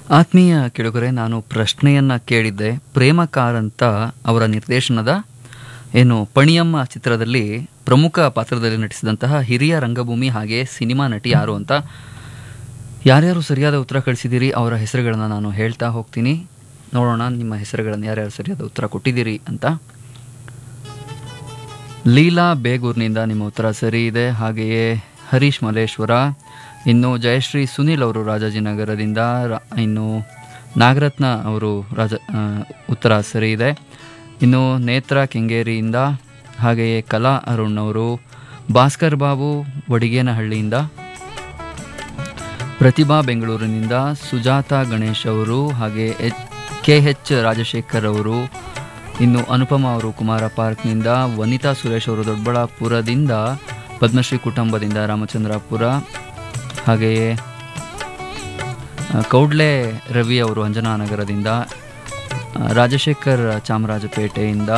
ಆತ್ಮೀಯ ಕೆಳಗರೆ ನಾನು ಪ್ರಶ್ನೆಯನ್ನು ಕೇಳಿದ್ದೆ ಪ್ರೇಮ ಕಾರಂತ ಅವರ ನಿರ್ದೇಶನದ ಏನು ಪಣಿಯಮ್ಮ ಚಿತ್ರದಲ್ಲಿ ಪ್ರಮುಖ ಪಾತ್ರದಲ್ಲಿ ನಟಿಸಿದಂತಹ ಹಿರಿಯ ರಂಗಭೂಮಿ ಹಾಗೆ ಸಿನಿಮಾ ನಟಿ ಯಾರು ಅಂತ ಯಾರ್ಯಾರು ಸರಿಯಾದ ಉತ್ತರ ಕಳಿಸಿದ್ದೀರಿ ಅವರ ಹೆಸರುಗಳನ್ನು ನಾನು ಹೇಳ್ತಾ ಹೋಗ್ತೀನಿ ನೋಡೋಣ ನಿಮ್ಮ ಹೆಸರುಗಳನ್ನು ಯಾರ್ಯಾರು ಸರಿಯಾದ ಉತ್ತರ ಕೊಟ್ಟಿದ್ದೀರಿ ಅಂತ ಲೀಲಾ ಬೇಗೂರ್ನಿಂದ ನಿಮ್ಮ ಉತ್ತರ ಸರಿ ಇದೆ ಹಾಗೆಯೇ ಹರೀಶ್ ಮಲೇಶ್ವರ ಇನ್ನು ಜಯಶ್ರೀ ಸುನಿಲ್ ಅವರು ರಾಜಾಜಿನಗರದಿಂದ ರ- ಇನ್ನು ನಾಗರತ್ನ ಅವರು ರಾಜ ಆ, ಉತ್ತರ ಸರಿ ಇದೆ ಇನ್ನು ನೇತ್ರ ಕೆಂಗೇರಿಯಿಂದ ಹಾಗೆಯೇ ಕಲಾ ಅರುಣ್ ಅವರು ಭಾಸ್ಕರ್ ಬಾಬು ವಡಿಗೇನಹಳ್ಳಿಯಿಂದ ಪ್ರತಿಭಾ ಬೆಂಗಳೂರಿನಿಂದ ಸುಜಾತ ಗಣೇಶ್ ಅವರು ಹಾಗೆ ಎಚ್ ಕೆ ಎಚ್ ರಾಜಶೇಖರ್ ಅವರು ಇನ್ನು ಅನುಪಮ ಅವರು ಕುಮಾರ ಪಾರ್ಕ್ನಿಂದ ವನಿತಾ ಸುರೇಶ್ ಅವರು ದೊಡ್ಡಬಳ್ಳಾಪುರದಿಂದ ಪದ್ಮಶ್ರೀ ಕುಟುಂಬದಿಂದ ರಾಮಚಂದ್ರಾಪುರ ಹಾಗೆಯೇ ಆ, ಕೌಡ್ಲೆ ರವಿ ಅವರು ಅಂಜನಾನಗರದಿಂದ ಆ, ರಾಜಶೇಖರ್ ಚಾಮರಾಜಪೇಟೆಯಿಂದ